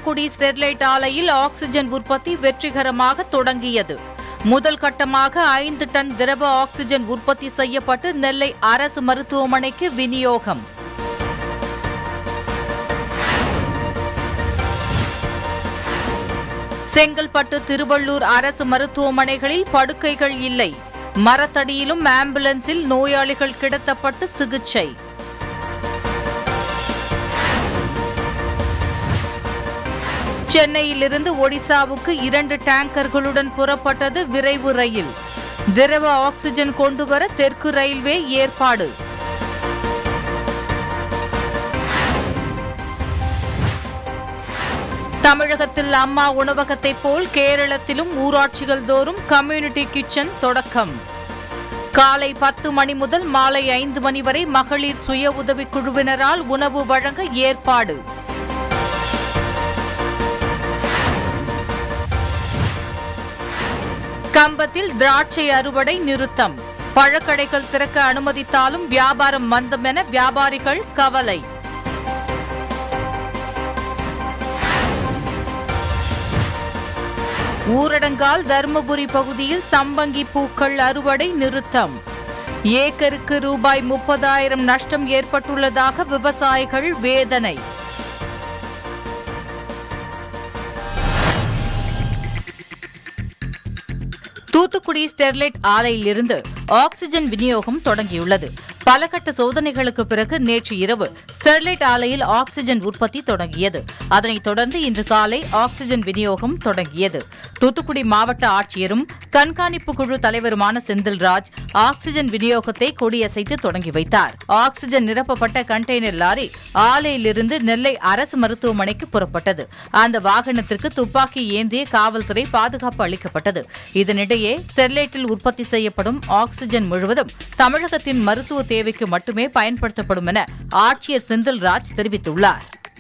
Thoothukudi Sterlite ஆலையில் oxygen உற்பத்தி வெற்றிகரமாக தொடங்கியது முதல் கட்டமாக ஐந்து டன் திரவ ஆக்ஸிஜன் உற்பத்தி செய்யப்பட்டு நெல்லை அரசு மருத்துவமனைக்கு விநியோகம் செங்கல்பட்டு திருவள்ளூர் அரசு மருத்துவமனைகளில் படுக்கைகள் இல்லை மரத்தடியிலும் ஆம்புலன்ஸில் நோயாளிகள் கிடத்தப்பட்டு சிகிச்சை சென்னையிலிருந்து ஒடிசாவுக்கு இரண்டு டேங்கர்களுடன் புறப்பட்டது விரைவு ரயில் திரவ ஆக்ஸிஜன் கொண்டுவர தெற்கு ரயில்வே ஏற்பாடு தமிழகத்தில் அம்மா உணவகத்தைப் போல் கேரளத்திலும் ஊராட்சிகள் தோறும் கம்யூனிட்டி கிச்சன் தொடக்கம் காலை பத்து மணி முதல் மாலை ஐந்து மணி வரை மகளிர் சுய உதவிக் குழுவினரால் உணவு வழங்க ஏற்பாடு கம்பத்தில் திராட்சை அறுவடை நிறுத்தம் பழக்கடைகள் திறக்க அனுமதித்தாலும் வியாபாரம் மந்தம் என வியாபாரிகள் கவலை ஊரடங்கால் தருமபுரி பகுதியில் சம்பங்கி பூக்கள் அறுவடை நிறுத்தம் ஏக்கருக்கு ரூபாய் முப்பதாயிரம் நஷ்டம் ஏற்பட்டுள்ளதாக விவசாயிகள் வேதனை தூத்துக்குடி ஸ்டெர்லைட் ஆலையிலிருந்து ஆக்ஸிஜன் விநியோகம் தொடங்கியுள்ளது பல கட்ட சோதனைகளுக்கு பிறகு நேற்று இரவு ஸ்டெர்லைட் ஆலையில் ஆக்ஸிஜன் உற்பத்தி தொடங்கியது அதனைத் தொடர்ந்து இன்று காலை ஆக்ஸிஜன் விநியோகம் தொடங்கியது தூத்துக்குடி மாவட்ட ஆட்சியரும் கண்காணிப்பு குழு தலைவருமான செந்தில்ராஜ் ஆக்ஸிஜன் விநியோகத்தை கொடியசைத்து தொடங்கி வைத்தார் ஆக்ஸிஜன் நிரப்பப்பட்ட கண்டெய்னர் லாரி ஆலையிலிருந்து நெல்லை அரசு மருத்துவமனைக்கு புறப்பட்டது அந்த வாகனத்திற்கு துப்பாக்கி ஏந்திய காவல்துறை பாதுகாப்பு அளிக்கப்பட்டது இதனிடையே ஸ்டெர்லைட்டில் உற்பத்தி செய்யப்படும் ஆக்ஸிஜன் முழுவதும் தமிழகத்தின் மருத்துவ தேவைக்கு மட்டுமே பயன்படுத்தப்படும் என ஆட்சியர் செந்தில்ராஜ் தெரிவித்துள்ளார்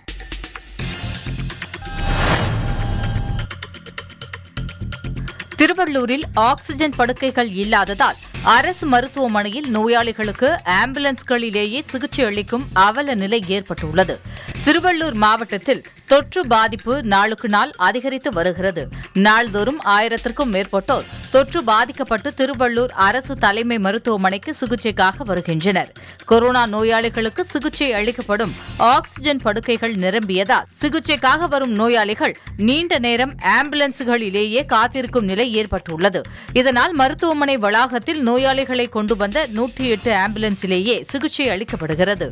திருவள்ளூரில் ஆக்ஸிஜன் படுக்கைகள் இல்லாததால் அரசு மருத்துவமனையில் நோயாளிகளுக்கு ஆம்புலன்ஸ்களிலேயே சிகிச்சை அளிக்கும் அவல நிலை ஏற்பட்டுள்ளது திருவள்ளூர் மாவட்டத்தில் தொற்று பாதிப்பு நாளுக்கு நாள் அதிகரித்து வருகிறது நாள்தோறும் ஆயிரத்திற்கும் மேற்பட்டோர் தொற்று பாதிக்கப்பட்டு திருவள்ளூர் அரசு தலைமை மருத்துவமனைக்கு சிகிச்சைக்காக வருகின்றனர் கொரோனா நோயாளிகளுக்கு சிகிச்சை அளிக்கப்படும் ஆக்ஸிஜன் படுக்கைகள் நிரம்பியதால் சிகிச்சைக்காக வரும் நோயாளிகள் நீண்ட நேரம் ஆம்புலன்ஸ்களிலேயே காத்திருக்கும் நிலை ஏற்பட்டுள்ளது இதனால் மருத்துவமனை வளாகத்தில் நோயாளிகளை கொண்டு வந்த நூற்றி எட்டு ஆம்புலன்ஸிலேயே சிகிச்சை அளிக்கப்படுகிறது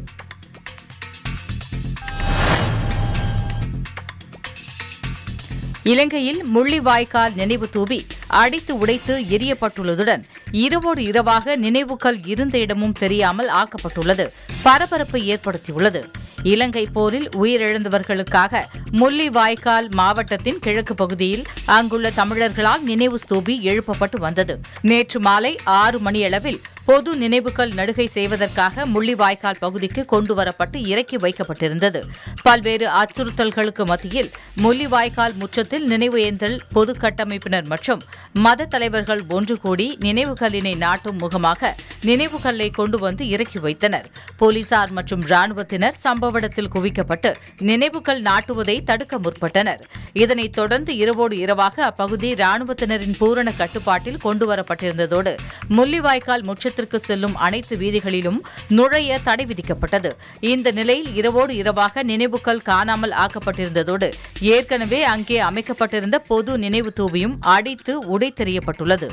இலங்கையில் முள்ளிவாய்க்கால் நினைவு தூவி அடித்து உடைத்து எரியப்பட்டுள்ளதுடன் இரவோடு இரவாக நினைவுகள் இருந்த இடமும் தெரியாமல் ஆக்கப்பட்டுள்ளது பரபரப்பை ஏற்படுத்தியுள்ளது இலங்கை போரில் உயிரிழந்தவர்களுக்காக முள்ளிவாய்க்கால் மாவட்டத்தின் கிழக்கு பகுதியில் அங்குள்ள தமிழர்களால் நினைவு ஸ்தூபி எழுப்பப்பட்டு வந்தது நேற்று மாலை ஆறு மணியளவில் பொது நினைவுகள் நடுகை செய்வதற்காக முள்ளிவாய்க்கால் பகுதிக்கு கொண்டுவரப்பட்டு இறக்கி வைக்கப்பட்டிருந்தது பல்வேறு அச்சுறுத்தல்களுக்கு மத்தியில் முள்ளிவாய்க்கால் முற்றத்தில் நினைவு ஏந்தல் பொது கட்டமைப்பினர் மற்றும் மத தலைவர்கள் ஒன்று கூடி நினைவுகல்லினை நாட்டும் முகமாக நினைவுகல்லை கொண்டு வந்து இறக்கி வைத்தனர் போலீசார் மற்றும் ராணுவத்தினர் சம்பவ இடத்தில் குவிக்கப்பட்டு நினைவுகள் நாட்டுவதை தடுக்க முற்பட்டனர் இதனைத் தொடர்ந்து இரவோடு இரவாக அப்பகுதி ராணுவத்தினரின் பூரண கட்டுப்பாட்டில் கொண்டுவரப்பட்டிருந்ததோடு முள்ளிவாய்க்கால் முற்றத்திற்கு செல்லும் அனைத்து வீதிகளிலும் நுழைய தடை விதிக்கப்பட்டது இந்த நிலையில் இரவோடு இரவாக நினைவுகள் காணாமல் ஆக்கப்பட்டிருந்ததோடு ஏற்கனவே அங்கே அமைக்கப்பட்டிருந்த பொது நினைவு தூவியும் அடித்து உடைத்தெறியப்பட்டுள்ளது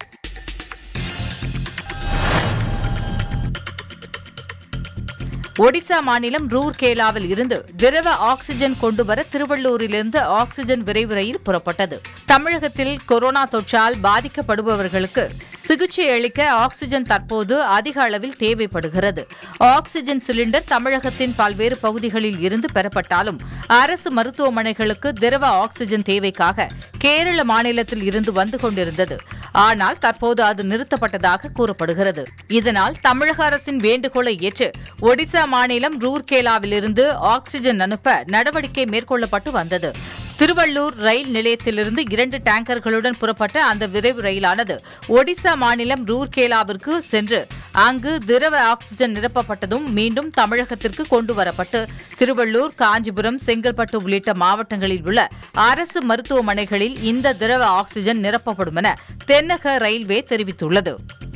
ஒடிசா மாநிலம் ரூர்கேலாவில் இருந்து திரவ ஆக்ஸிஜன் கொண்டுவர திருவள்ளூரிலிருந்து ஆக்ஸிஜன் விரைவு ரயில் புறப்பட்டது தமிழகத்தில் கொரோனா தொற்றால் பாதிக்கப்படுபவர்களுக்கு சிகிச்சை அளிக்க ஆக்ஸிஜன் தற்போது அதிக அளவில் தேவைப்படுகிறது ஆக்ஸிஜன் சிலிண்டர் தமிழகத்தின் பல்வேறு பகுதிகளில் இருந்து பெறப்பட்டாலும் அரசு மருத்துவமனைகளுக்கு திரவ ஆக்ஸிஜன் தேவைக்காக கேரள மாநிலத்தில் இருந்து வந்து கொண்டிருந்தது ஆனால் தற்போது அது நிறுத்தப்பட்டதாக கூறப்படுகிறது இதனால் தமிழக அரசின் வேண்டுகோளை ஏற்று ஒடிசா மாநிலம் ரூர்கேலாவிலிருந்து ஆக்ஸிஜன் அனுப்ப நடவடிக்கை மேற்கொள்ளப்பட்டு வந்தது திருவள்ளூர் ரயில் நிலையத்திலிருந்து இரண்டு டேங்கர்களுடன் புறப்பட்ட அந்த விரைவு ரயிலானது ஒடிசா மாநிலம் ரூர்கேலாவிற்கு சென்று அங்கு திரவ ஆக்ஸிஜன் நிரப்பப்பட்டதும் மீண்டும் தமிழகத்திற்கு கொண்டு வரப்பட்டு திருவள்ளூர் காஞ்சிபுரம் செங்கல்பட்டு உள்ளிட்ட மாவட்டங்களில் உள்ள அரசு மருத்துவமனைகளில் இந்த திரவ ஆக்ஸிஜன் நிரப்பப்படும் என தென்னக ரயில்வே தெரிவித்துள்ளது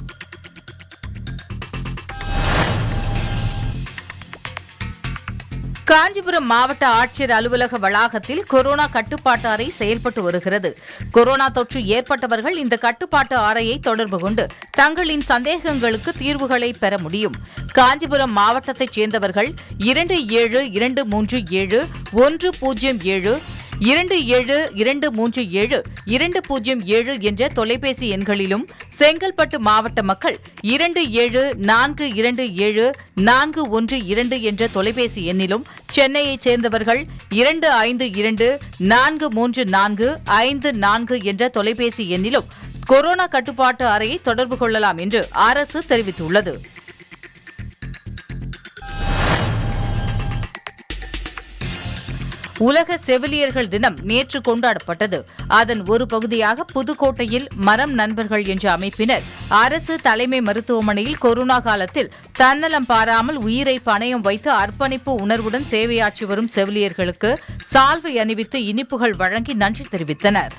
காஞ்சிபுரம் மாவட்ட ஆட்சியர் அலுவலக வளாகத்தில் கொரோனா கட்டுப்பாட்டு அறை செயல்பட்டு வருகிறது கொரோனா தொற்று ஏற்பட்டவர்கள் இந்த கட்டுப்பாட்டு அறையை தொடர்பு கொண்டு தங்களின் சந்தேகங்களுக்கு தீர்வுகளை பெற முடியும் காஞ்சிபுரம் மாவட்டத்தைச் சேர்ந்தவர்கள் இரண்டு ஏழு இரண்டு மூன்று ஏழு ஒன்று பூஜ்ஜியம் ஏழு இரண்டு ஏழு இரண்டு மூன்று ஏழு இரண்டு பூஜ்ஜியம் ஏழு என்ற தொலைபேசி எண்களிலும் செங்கல்பட்டு மாவட்ட மக்கள் இரண்டு ஏழு நான்கு இரண்டு ஏழு நான்கு ஒன்று இரண்டு என்ற தொலைபேசி எண்ணிலும் சென்னையைச் சேர்ந்தவர்கள் இரண்டு ஐந்து இரண்டு நான்கு மூன்று நான்கு ஐந்து நான்கு என்ற தொலைபேசி எண்ணிலும் கொரோனா கட்டுப்பாட்டு அறையை தொடர்பு கொள்ளலாம் என்று அரசு தெரிவித்துள்ளது உலக செவிலியர்கள் தினம் நேற்று கொண்டாடப்பட்டது அதன் ஒரு பகுதியாக புதுக்கோட்டையில் மரம் நண்பர்கள் என்ற அமைப்பினர் அரசு தலைமை மருத்துவமனையில் கொரோனா காலத்தில் தன்னலம் பாராமல் உயிரை பணயம் வைத்து அர்ப்பணிப்பு உணர்வுடன் சேவையாற்றி வரும் செவிலியர்களுக்கு சால்வை அணிவித்து இனிப்புகள் வழங்கி நன்றி தெரிவித்தனர்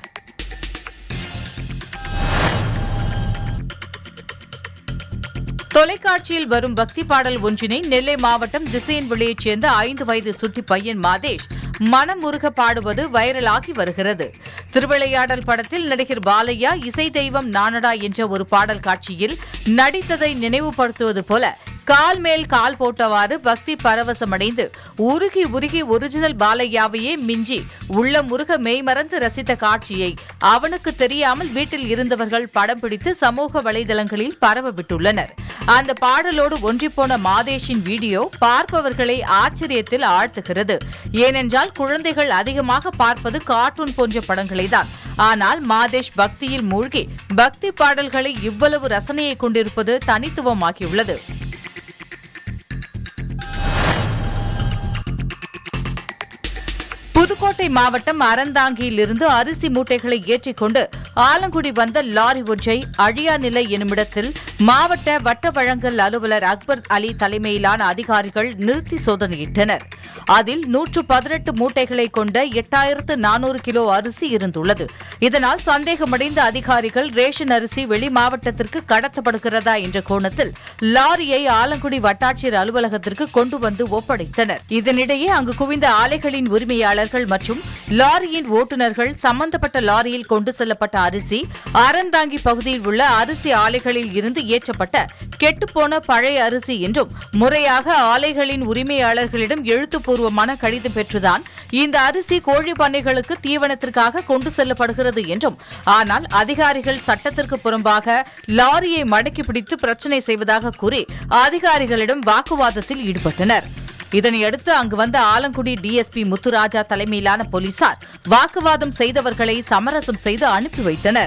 தொலைக்காட்சியில் வரும் பக்தி பாடல் ஒன்றினை நெல்லை மாவட்டம் திசையன்விளையைச் சேர்ந்த ஐந்து வயது சுட்டி பையன் மாதேஷ் மனமுருக பாடுவது வைரலாகி வருகிறது திருவிளையாடல் படத்தில் நடிகர் பாலையா இசை தெய்வம் நானடா என்ற ஒரு பாடல் காட்சியில் நடித்ததை நினைவுபடுத்துவது போல கால் மேல் கால் போட்டவாறு பக்தி பரவசமடைந்து உருகி உருகி ஒரிஜினல் பாலையாவையே மிஞ்சி உள்ள முருக மெய்மறந்து ரசித்த காட்சியை அவனுக்கு தெரியாமல் வீட்டில் இருந்தவர்கள் படம் பிடித்து சமூக வலைதளங்களில் பரவ விட்டுள்ளனர் அந்த பாடலோடு ஒன்றிப்போன மாதேஷின் வீடியோ பார்ப்பவர்களை ஆச்சரியத்தில் ஆழ்த்துகிறது ஏனென்றால் குழந்தைகள் அதிகமாக பார்ப்பது கார்ட்டூன் போன்ற படங்களை தான் ஆனால் மாதேஷ் பக்தியில் மூழ்கி பக்தி பாடல்களை இவ்வளவு ரசனையை கொண்டிருப்பது தனித்துவமாகியுள்ளது புதுக்கோட்டை மாவட்டம் அறந்தாங்கியிலிருந்து அரிசி மூட்டைகளை ஏற்றிக்கொண்டு ஆலங்குடி வந்த லாரி ஒன்றை அழியா நிலை எனுமிடத்தில் மாவட்ட வட்ட வழங்கல் அலுவலர் அக்பர் அலி தலைமையிலான அதிகாரிகள் நிறுத்தி சோதனையிட்டனர் அதில் நூற்று பதினெட்டு மூட்டைகளை கொண்ட எட்டாயிரத்து நானூறு கிலோ அரிசி இருந்துள்ளது இதனால் சந்தேகமடைந்த அதிகாரிகள் ரேஷன் அரிசி வெளி மாவட்டத்திற்கு கடத்தப்படுகிறதா என்ற கோணத்தில் லாரியை ஆலங்குடி வட்டாட்சியர் அலுவலகத்திற்கு கொண்டு வந்து ஒப்படைத்தனர் இதனிடையே அங்கு குவிந்த ஆலைகளின் உரிமையாளர்கள் மற்றும் லாரியின் ஓட்டுநர்கள் சம்பந்தப்பட்ட லாரியில் கொண்டு செல்லப்பட்ட அரிசி அறந்தாங்கி பகுதியில் உள்ள அரிசி ஆலைகளில் இருந்து ஏற்றப்பட்ட கெட்டுப்போன பழைய அரிசி என்றும் முறையாக ஆலைகளின் உரிமையாளர்களிடம் எழுத்துப்பூர்வமான கடிதம் பெற்றுதான் இந்த அரிசி கோழி பண்ணைகளுக்கு தீவனத்திற்காக கொண்டு செல்லப்படுகிறது என்றும் ஆனால் அதிகாரிகள் சட்டத்திற்கு புறம்பாக லாரியை மடக்கி பிடித்து பிரச்சினை செய்வதாக கூறி அதிகாரிகளிடம் வாக்குவாதத்தில் ஈடுபட்டனர் இதனையடுத்து அங்கு வந்த ஆலங்குடி டிஎஸ்பி முத்துராஜா தலைமையிலான போலீசார் வாக்குவாதம் செய்தவர்களை சமரசம் செய்து அனுப்பி வைத்தனர்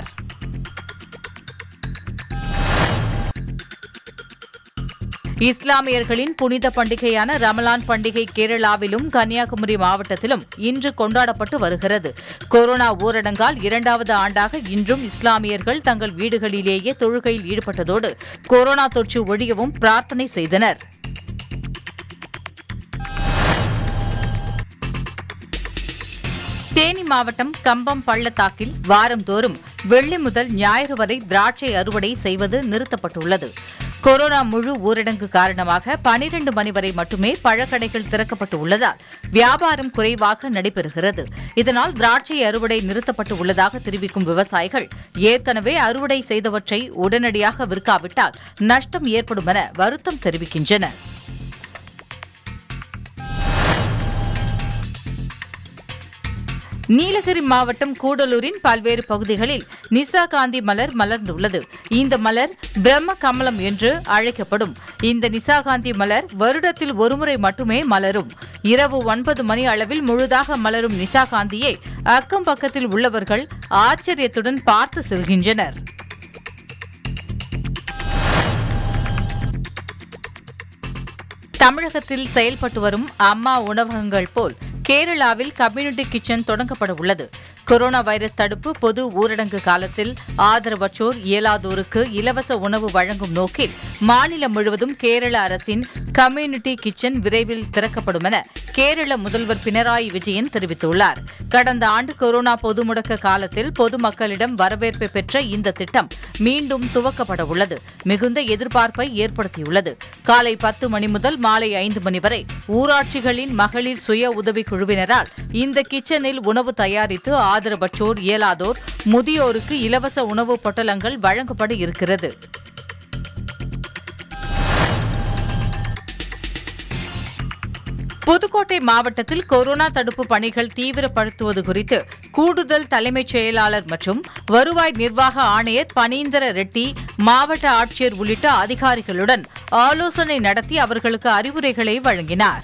இஸ்லாமியர்களின் புனித பண்டிகையான ரமலான் பண்டிகை கேரளாவிலும் கன்னியாகுமரி மாவட்டத்திலும் இன்று கொண்டாடப்பட்டு வருகிறது கொரோனா ஊரடங்கால் இரண்டாவது ஆண்டாக இன்றும் இஸ்லாமியர்கள் தங்கள் வீடுகளிலேயே தொழுகையில் ஈடுபட்டதோடு கொரோனா தொற்று ஒழியவும் பிரார்த்தனை செய்தனர் தேனி மாவட்டம் கம்பம் பள்ளத்தாக்கில் வாரந்தோறும் வெள்ளி முதல் ஞாயிறு வரை திராட்சை அறுவடை செய்வது நிறுத்தப்பட்டுள்ளது கொரோனா முழு ஊரடங்கு காரணமாக பனிரண்டு மணி வரை மட்டுமே பழக்கடைகள் திறக்கப்பட்டு உள்ளதால் வியாபாரம் குறைவாக நடைபெறுகிறது இதனால் திராட்சை அறுவடை நிறுத்தப்பட்டு உள்ளதாக தெரிவிக்கும் விவசாயிகள் ஏற்கனவே அறுவடை செய்தவற்றை உடனடியாக விற்காவிட்டால் நஷ்டம் ஏற்படும் என வருத்தம் தெரிவிக்கின்றனர் நீலகிரி மாவட்டம் கூடலூரின் பல்வேறு பகுதிகளில் நிசா காந்தி மலர் மலர்ந்துள்ளது இந்த மலர் பிரம்ம கமலம் என்று அழைக்கப்படும் இந்த நிசா காந்தி மலர் வருடத்தில் ஒருமுறை மட்டுமே மலரும் இரவு ஒன்பது மணி அளவில் முழுதாக மலரும் நிசா காந்தியை அக்கம் பக்கத்தில் உள்ளவர்கள் ஆச்சரியத்துடன் பார்த்து செல்கின்றனர் தமிழகத்தில் செயல்பட்டு வரும் அம்மா உணவகங்கள் போல் கேரளாவில் கம்யூனிட்டி கிச்சன் தொடங்கப்பட உள்ளது கொரோனா வைரஸ் தடுப்பு பொது ஊரடங்கு காலத்தில் ஆதரவற்றோர் இயலாதோருக்கு இலவச உணவு வழங்கும் நோக்கில் மாநிலம் முழுவதும் கேரள அரசின் கம்யூனிட்டி கிச்சன் விரைவில் திறக்கப்படும் என கேரள முதல்வர் பினராயி விஜயன் தெரிவித்துள்ளார் கடந்த ஆண்டு கொரோனா பொது முடக்க காலத்தில் பொதுமக்களிடம் வரவேற்பை பெற்ற இந்த திட்டம் மீண்டும் துவக்கப்பட உள்ளது மிகுந்த எதிர்பார்ப்பை ஏற்படுத்தியுள்ளது காலை பத்து மணி முதல் மாலை ஐந்து மணி வரை ஊராட்சிகளின் மகளிர் சுய உதவிக் குழுவினரால் இந்த கிச்சனில் உணவு தயாரித்து ஆதரவற்றோர் இயலாதோர் முதியோருக்கு இலவச உணவுப் பொட்டலங்கள் வழங்கப்பட இருக்கிறது புதுக்கோட்டை மாவட்டத்தில் கொரோனா தடுப்பு பணிகள் தீவிரப்படுத்துவது குறித்து கூடுதல் தலைமைச் செயலாளர் மற்றும் வருவாய் நிர்வாக ஆணையர் பனீந்தர ரெட்டி மாவட்ட ஆட்சியர் உள்ளிட்ட அதிகாரிகளுடன் ஆலோசனை நடத்தி அவர்களுக்கு அறிவுரைகளை வழங்கினார்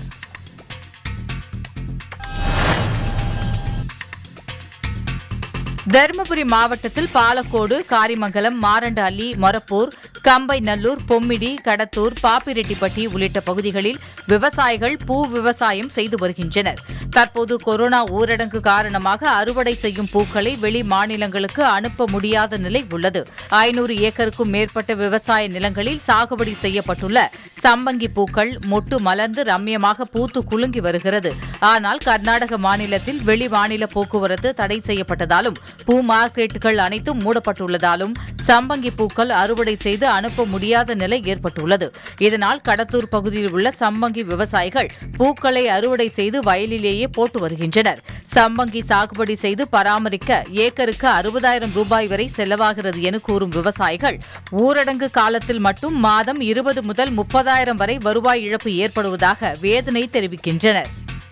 தருமபுரி மாவட்டத்தில் பாலக்கோடு காரிமங்கலம் மாரண்டஅள்ளி மொரப்பூர் கம்பை நல்லூர் பொம்மிடி கடத்தூர் பாப்பிரெட்டிப்பட்டி உள்ளிட்ட பகுதிகளில் விவசாயிகள் பூ விவசாயம் செய்து வருகின்றனர் தற்போது கொரோனா ஊரடங்கு காரணமாக அறுவடை செய்யும் பூக்களை வெளி மாநிலங்களுக்கு அனுப்ப முடியாத நிலை உள்ளது ஐநூறு ஏக்கருக்கும் மேற்பட்ட விவசாய நிலங்களில் சாகுபடி செய்யப்பட்டுள்ள சம்பங்கி பூக்கள் மொட்டு மலர்ந்து ரம்யமாக பூத்து குலுங்கி வருகிறது ஆனால் கர்நாடக மாநிலத்தில் வெளி மாநில போக்குவரத்து தடை செய்யப்பட்டதாலும் பூ மார்க்கெட்டுகள் அனைத்தும் மூடப்பட்டுள்ளதாலும் சம்பங்கி பூக்கள் அறுவடை செய்து அனுப்ப முடியாத நிலை ஏற்பட்டுள்ளது இதனால் கடத்தூர் பகுதியில் உள்ள சம்பங்கி விவசாயிகள் பூக்களை அறுவடை செய்து வயலிலேயே போட்டு வருகின்றனர் சம்பங்கி சாகுபடி செய்து பராமரிக்க ஏக்கருக்கு அறுபதாயிரம் ரூபாய் வரை செலவாகிறது என கூறும் விவசாயிகள் ஊரடங்கு காலத்தில் மட்டும் மாதம் இருபது முதல் முப்பதாயிரம் வரை வருவாய் இழப்பு ஏற்படுவதாக வேதனை தெரிவிக்கின்றனர்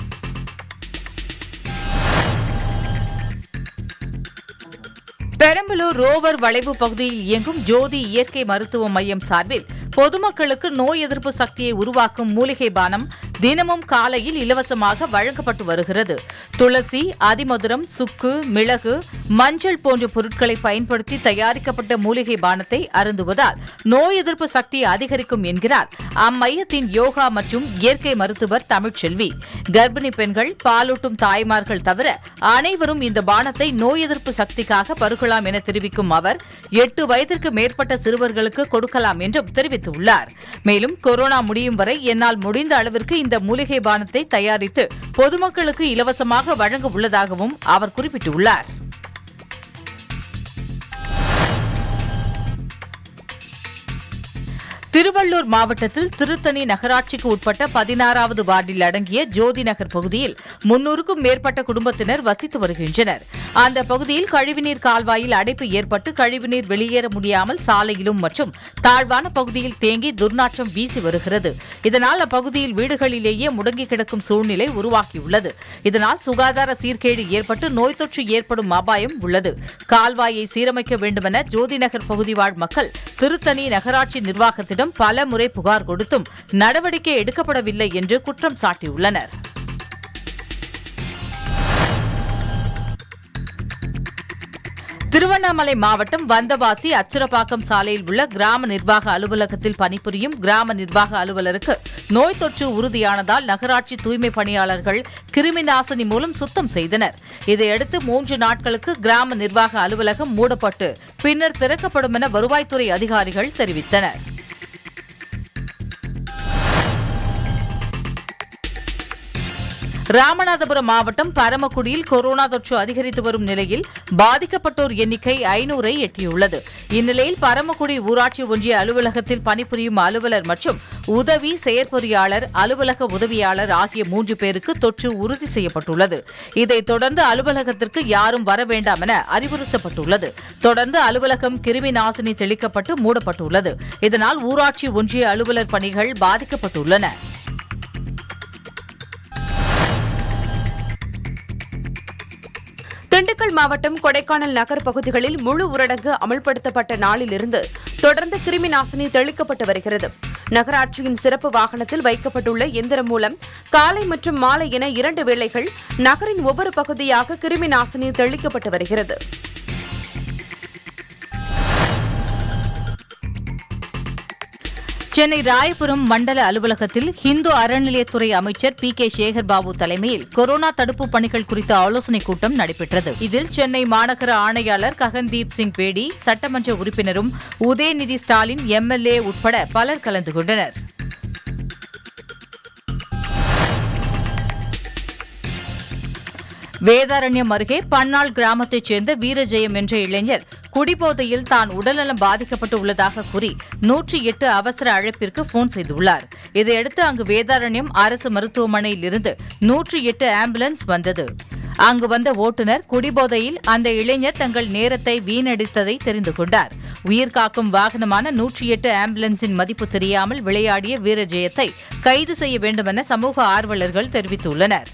பெரம்பலூர் ரோவர் வளைவு பகுதியில் இயங்கும் ஜோதி இயற்கை மருத்துவ மையம் சார்பில் பொதுமக்களுக்கு நோய் எதிர்ப்பு சக்தியை உருவாக்கும் மூலிகை பானம் தினமும் காலையில் இலவசமாக வழங்கப்பட்டு வருகிறது துளசி அதிமதுரம் சுக்கு மிளகு மஞ்சள் போன்ற பொருட்களை பயன்படுத்தி தயாரிக்கப்பட்ட மூலிகை பானத்தை அருந்துவதால் நோய் எதிர்ப்பு சக்தி அதிகரிக்கும் என்கிறார் அம்மையத்தின் யோகா மற்றும் இயற்கை மருத்துவர் தமிழ்ச்செல்வி கர்ப்பிணி பெண்கள் பாலூட்டும் தாய்மார்கள் தவிர அனைவரும் இந்த பானத்தை நோய் எதிர்ப்பு சக்திக்காக பருகலாம் என தெரிவிக்கும் அவர் எட்டு வயதிற்கு மேற்பட்ட சிறுவர்களுக்கு கொடுக்கலாம் என்றும் தெரிவித்துள்ளார் மேலும் கொரோனா முடியும் வரை என்னால் முடிந்த அளவிற்கு இந்த மூலிகை பானத்தை தயாரித்து பொதுமக்களுக்கு இலவசமாக வழங்க உள்ளதாகவும் அவர் குறிப்பிட்டுள்ளார் திருவள்ளூர் மாவட்டத்தில் திருத்தணி நகராட்சிக்கு உட்பட்ட பதினாறாவது வார்டில் அடங்கிய ஜோதி நகர் பகுதியில் முன்னூறுக்கும் மேற்பட்ட குடும்பத்தினர் வசித்து வருகின்றனர் அந்த பகுதியில் கழிவுநீர் கால்வாயில் அடைப்பு ஏற்பட்டு கழிவுநீர் வெளியேற முடியாமல் சாலையிலும் மற்றும் தாழ்வான பகுதியில் தேங்கி துர்நாற்றம் வீசி வருகிறது இதனால் அப்பகுதியில் வீடுகளிலேயே முடங்கி கிடக்கும் சூழ்நிலை உருவாகியுள்ளது இதனால் சுகாதார சீர்கேடு ஏற்பட்டு நோய் தொற்று ஏற்படும் அபாயம் உள்ளது கால்வாயை சீரமைக்க வேண்டுமென ஜோதி நகர் பகுதி வாழ் மக்கள் திருத்தணி நகராட்சி நிர்வாகத்திடம் பல முறை புகார் கொடுத்தும் நடவடிக்கை எடுக்கப்படவில்லை என்று குற்றம் சாட்டியுள்ளனர் திருவண்ணாமலை மாவட்டம் வந்தவாசி அச்சுரப்பாக்கம் சாலையில் உள்ள கிராம நிர்வாக அலுவலகத்தில் பணிபுரியும் கிராம நிர்வாக அலுவலருக்கு நோய் தொற்று உறுதியானதால் நகராட்சி தூய்மை பணியாளர்கள் கிருமி நாசினி மூலம் சுத்தம் செய்தனர் இதையடுத்து மூன்று நாட்களுக்கு கிராம நிர்வாக அலுவலகம் மூடப்பட்டு பின்னர் திறக்கப்படும் என வருவாய்த்துறை அதிகாரிகள் தெரிவித்தனர் ராமநாதபுரம் மாவட்டம் பரமக்குடியில் கொரோனா தொற்று அதிகரித்து வரும் நிலையில் பாதிக்கப்பட்டோர் எண்ணிக்கை ஐநூறை எட்டியுள்ளது இந்நிலையில் பரமக்குடி ஊராட்சி ஒன்றிய அலுவலகத்தில் பணிபுரியும் அலுவலர் மற்றும் உதவி செயற்பொறியாளர் அலுவலக உதவியாளர் ஆகிய மூன்று பேருக்கு தொற்று உறுதி செய்யப்பட்டுள்ளது இதைத் தொடர்ந்து அலுவலகத்திற்கு யாரும் வர வேண்டாம் என அறிவுறுத்தப்பட்டுள்ளது தொடர்ந்து அலுவலகம் கிருமி நாசினி தெளிக்கப்பட்டு மூடப்பட்டுள்ளது இதனால் ஊராட்சி ஒன்றிய அலுவலர் பணிகள் பாதிக்கப்பட்டுள்ளன திண்டுக்கல் மாவட்டம் கொடைக்கானல் நகர் பகுதிகளில் முழு ஊரடங்கு அமல்படுத்தப்பட்ட நாளிலிருந்து தொடர்ந்து கிருமி நாசினி தெளிக்கப்பட்டு வருகிறது நகராட்சியின் சிறப்பு வாகனத்தில் வைக்கப்பட்டுள்ள எந்திரம் மூலம் காலை மற்றும் மாலை என இரண்டு வேளைகள் நகரின் ஒவ்வொரு பகுதியாக கிருமி நாசினி தெளிக்கப்பட்டு வருகிறது சென்னை ராயபுரம் மண்டல அலுவலகத்தில் இந்து அறநிலையத்துறை அமைச்சர் பி கே சேகர் பாபு தலைமையில் கொரோனா தடுப்பு பணிகள் குறித்த ஆலோசனைக் கூட்டம் நடைபெற்றது இதில் சென்னை மாநகர ஆணையாளர் ககன்தீப் சிங் பேடி சட்டமன்ற உறுப்பினரும் உதயநிதி ஸ்டாலின் எம்எல்ஏ உட்பட பலர் கலந்து கொண்டனர் வேதாரண்யம் அருகே பன்னாள் கிராமத்தைச் சேர்ந்த வீரஜெயம் என்ற இளைஞர் குடிபோதையில் தான் உடல்நலம் பாதிக்கப்பட்டு உள்ளதாக கூறி நூற்றி எட்டு அவசர அழைப்பிற்கு போன் செய்துள்ளார் இதையடுத்து அங்கு வேதாரண்யம் அரசு மருத்துவமனையில் இருந்து நூற்றி எட்டு ஆம்புலன்ஸ் வந்தது அங்கு வந்த ஓட்டுநர் குடிபோதையில் அந்த இளைஞர் தங்கள் நேரத்தை வீணடித்ததை தெரிந்து கொண்டார் உயிர்காக்கும் வாகனமான நூற்றி எட்டு ஆம்புலன்ஸின் மதிப்பு தெரியாமல் விளையாடிய வீரஜெயத்தை கைது செய்ய வேண்டுமென சமூக ஆர்வலர்கள் தெரிவித்துள்ளனர்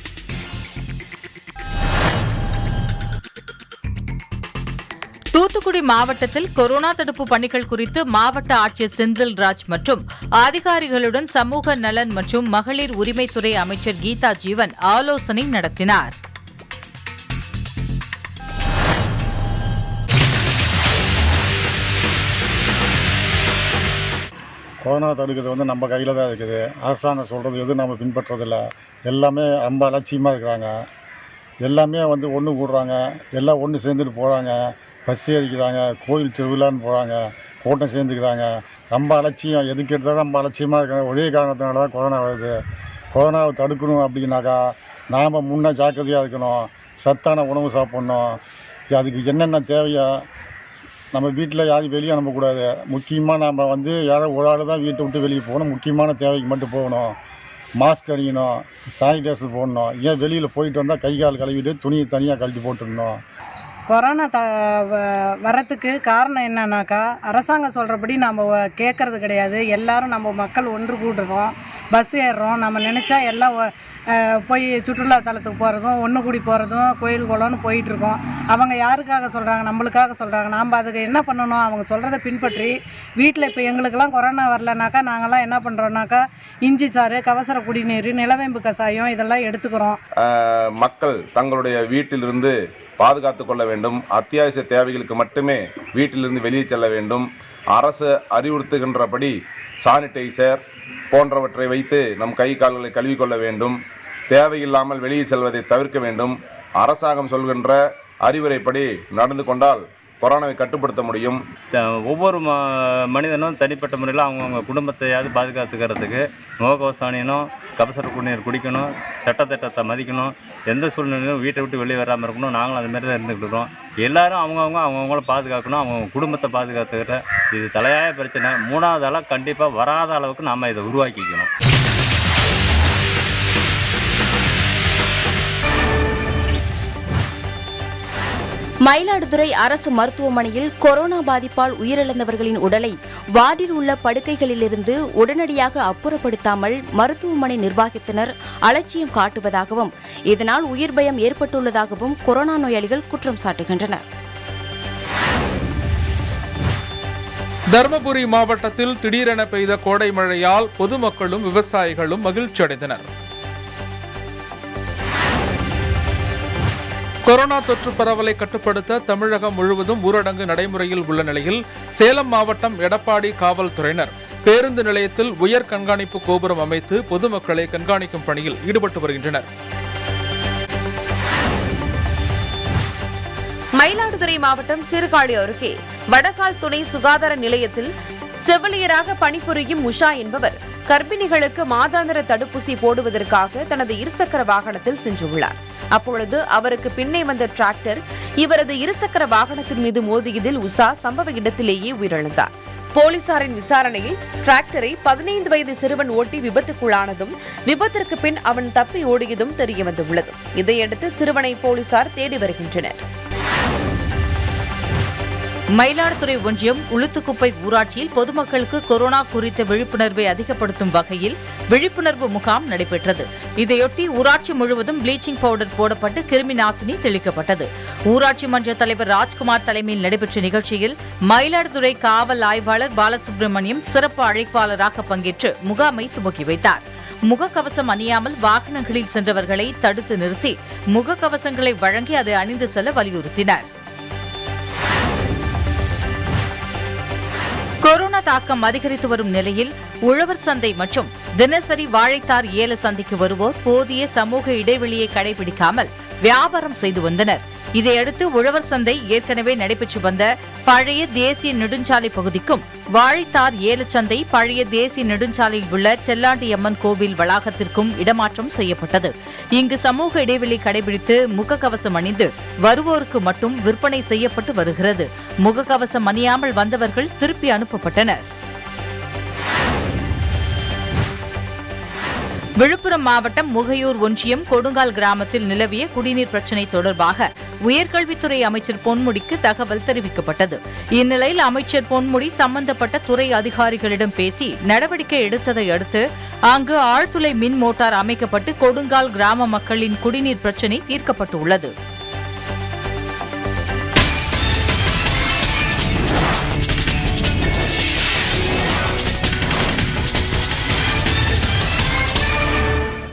தூத்துக்குடி மாவட்டத்தில் கொரோனா தடுப்பு பணிகள் குறித்து மாவட்ட ஆட்சியர் செந்தில்ராஜ் மற்றும் அதிகாரிகளுடன் சமூக நலன் மற்றும் மகளிர் உரிமைத்துறை அமைச்சர் கீதா ஜீவன் ஆலோசனை நடத்தினார் கொரோனா தடுக்கிறது வந்து நம்ம கையில் தான் இருக்குது அரசாங்கம் சொல்கிறது எதுவும் நம்ம பின்பற்றதில்ல எல்லாமே ரொம்ப அலட்சியமாக இருக்கிறாங்க எல்லாமே வந்து ஒன்று கூடுறாங்க எல்லாம் ஒன்று சேர்ந்துட்டு போகிறாங்க பஸ் ஏறிக்கிறாங்க கோயில் திருவிழான்னு போகிறாங்க கூட்டம் சேர்ந்துக்கிறாங்க ரொம்ப அலட்சியம் எதுக்கு எடுத்தாலும் ரொம்ப அலட்சியமாக இருக்காங்க ஒரே காரணத்தினால தான் கொரோனா வருது கொரோனாவை தடுக்கணும் அப்படின்னாக்கா நாம் முன்னே ஜாக்கிரதையாக இருக்கணும் சத்தான உணவு சாப்பிட்ணும் அதுக்கு என்னென்ன தேவையோ நம்ம வீட்டில் யாரையும் வெளியே அனுப்பக்கூடாது முக்கியமாக நம்ம வந்து யாரோ ஒரு ஆள் தான் வீட்டை விட்டு வெளியே போகணும் முக்கியமான தேவைக்கு மட்டும் போகணும் மாஸ்க் அணியணும் சானிடைசர் போடணும் ஏன் வெளியில் போயிட்டு வந்தால் கை கால் கழுவிட்டு துணியை தனியாக கழட்டி போட்டுடணும் கொரோனா த வ- வரத்துக்கு காரணம் என்னன்னாக்கா அரசாங்கம் சொல்கிறபடி நம்ம வ- கேட்கறது கிடையாது எல்லாரும் நம்ம மக்கள் ஒன்று கூடுறோம் பஸ் ஏறுறோம் நம்ம நினச்சா எல்லாம் வ- அஹ் போய் சுற்றுலா தலத்துக்கு போகிறதும் ஒன்று கூடி போகிறதும் கோயில் குளம்னு போயிட்டு இருக்கோம் அவங்க யாருக்காக சொல்கிறாங்க நம்மளுக்காக சொல்கிறாங்க நாம் அதுக்கு என்ன பண்ணணும் அவங்க சொல்கிறத பின்பற்றி வீட்டில் இப்போ எங்களுக்கெல்லாம் கொரோனா வரலனாக்கா நாங்கள்லாம் என்ன பண்ணுறோன்னாக்கா இஞ்சி சாறு கவசர குடிநீர் நிலவேம்பு கஷாயம் இதெல்லாம் எடுத்துக்கிறோம் ஆஹ் மக்கள் தங்களுடைய வீட்டிலிருந்து பாதுகாத்து கொள்ள வேண்டும் அத்தியாவசிய தேவைகளுக்கு மட்டுமே வீட்டிலிருந்து வெளியே செல்ல வேண்டும் அரசு அறிவுறுத்துகின்றபடி சானிடைசர் போன்றவற்றை வைத்து நம் கை கால்களை கழுவிக்கொள்ள வேண்டும் தேவையில்லாமல் வெளியே செல்வதை தவிர்க்க வேண்டும் அரசாங்கம் சொல்கின்ற அறிவுரைப்படி நடந்து கொண்டால் கொரோனாவை கட்டுப்படுத்த முடியும் த- ஒவ்வொரு ம மனிதனும் தனிப்பட்ட முறையில் அவங்கவுங்க குடும்பத்தையாவது பாதுகாத்துக்கிறதுக்கு முகக்கவசம் அணியணும் கபசர குடிநீர் குடிக்கணும் சட்டத்திட்டத்தை மதிக்கணும் எந்த சூழ்நிலையிலும் வீட்டை விட்டு வெளியே வராமல் இருக்கணும் நாங்களும் அது மாதிரி தான் இருந்துக்கிட்டு இருக்கோம் எல்லாரும் அவங்கவுங்க அவங்கவுங்கள பாதுகாக்கணும் அவங்கவுங்க குடும்பத்தை பாதுகாத்துக்கிற இது தலையாய பிரச்சனை மூணாவது ஆளாக கண்டிப்பாக வராத அளவுக்கு நாம் இதை உருவாக்கிக்கணும் மயிலாடுதுறை அரசு மருத்துவமனையில் கொரோனா பாதிப்பால் உயிரிழந்தவர்களின் உடலை வார்டில் உள்ள படுக்கைகளிலிருந்து உடனடியாக அப்புறப்படுத்தாமல் மருத்துவமனை நிர்வாகத்தினர் அலட்சியம் காட்டுவதாகவும் இதனால் உயிர் பயம் ஏற்பட்டுள்ளதாகவும் கொரோனா நோயாளிகள் குற்றம் சாட்டுகின்றனர் தருமபுரி மாவட்டத்தில் திடீரென பெய்த கோடை மழையால் பொதுமக்களும் விவசாயிகளும் மகிழ்ச்சியடைந்தனர் கொரோனா தொற்று பரவலை கட்டுப்படுத்த தமிழகம் முழுவதும் ஊரடங்கு நடைமுறையில் உள்ள நிலையில் சேலம் மாவட்டம் எடப்பாடி காவல்துறையினர் பேருந்து நிலையத்தில் உயர் கண்காணிப்பு கோபுரம் அமைத்து பொதுமக்களை கண்காணிக்கும் பணியில் ஈடுபட்டு வருகின்றனர் மயிலாடுதுறை மாவட்டம் சீர்காழி அருகே வடகால் துணை சுகாதார நிலையத்தில் செவிலியராக பணிபுரியும் உஷா என்பவர் கர்ப்பிணிகளுக்கு மாதாந்திர தடுப்பூசி போடுவதற்காக தனது இருசக்கர வாகனத்தில் சென்றுள்ளார் அப்பொழுது அவருக்கு பின்னே வந்த டிராக்டர் இவரது இருசக்கர வாகனத்தின் மீது மோதியதில் உஷா சம்பவ இடத்திலேயே உயிரிழந்தார் போலீசாரின் விசாரணையில் டிராக்டரை பதினைந்து வயது சிறுவன் ஓட்டி விபத்துக்குள்ளானதும் விபத்திற்கு பின் அவன் தப்பி ஓடியதும் தெரியவந்துள்ளது இதையடுத்து சிறுவனை போலீசார் தேடி வருகின்றனர் மயிலாடுதுறை ஒன்றியம் உளுத்துக்குப்பை ஊராட்சியில் பொதுமக்களுக்கு கொரோனா குறித்த விழிப்புணர்வை அதிகப்படுத்தும் வகையில் விழிப்புணர்வு முகாம் நடைபெற்றது இதையொட்டி ஊராட்சி முழுவதும் ப்ளீச்சிங் பவுடர் போடப்பட்டு கிருமி நாசினி தெளிக்கப்பட்டது ஊராட்சி மன்ற தலைவர் ராஜ்குமார் தலைமையில் நடைபெற்ற நிகழ்ச்சியில் மயிலாடுதுறை காவல் ஆய்வாளர் பாலசுப்ரமணியம் சிறப்பு அழைப்பாளராக பங்கேற்று முகாமை துவக்கி வைத்தார் முகக்கவசம் அணியாமல் வாகனங்களில் சென்றவர்களை தடுத்து நிறுத்தி முகக்கவசங்களை வழங்கி அதை அணிந்து செல்ல வலியுறுத்தினர் கொரோனா தாக்கம் அதிகரித்து வரும் நிலையில் உழவர் சந்தை மற்றும் தினசரி வாழைத்தார் ஏல சந்தைக்கு வருவோர் போதிய சமூக இடைவெளியை கடைபிடிக்காமல் வியாபாரம் செய்து வந்தனர் இதையடுத்து உழவர் சந்தை ஏற்கனவே நடைபெற்று வந்த பழைய தேசிய நெடுஞ்சாலை பகுதிக்கும் வாழைத்தார் ஏலச்சந்தை பழைய தேசிய நெடுஞ்சாலையில் உள்ள செல்லாண்டியம்மன் கோவில் வளாகத்திற்கும் இடமாற்றம் செய்யப்பட்டது இங்கு சமூக இடைவெளி கடைபிடித்து முகக்கவசம் அணிந்து வருவோருக்கு மட்டும் விற்பனை செய்யப்பட்டு வருகிறது முகக்கவசம் அணியாமல் வந்தவர்கள் திருப்பி அனுப்பப்பட்டனர் விழுப்புரம் மாவட்டம் முகையூர் ஒன்றியம் கொடுங்கால் கிராமத்தில் நிலவிய குடிநீர் பிரச்சினை தொடர்பாக உயர்கல்வித்துறை அமைச்சர் பொன்முடிக்கு தகவல் தெரிவிக்கப்பட்டது இந்நிலையில் அமைச்சர் பொன்முடி சம்பந்தப்பட்ட துறை அதிகாரிகளிடம் பேசி நடவடிக்கை எடுத்ததை அடுத்து அங்கு ஆழ்துளை மின் மோட்டார் அமைக்கப்பட்டு கொடுங்கால் கிராம மக்களின் குடிநீர் பிரச்சினை தீர்க்கப்பட்டுள்ளது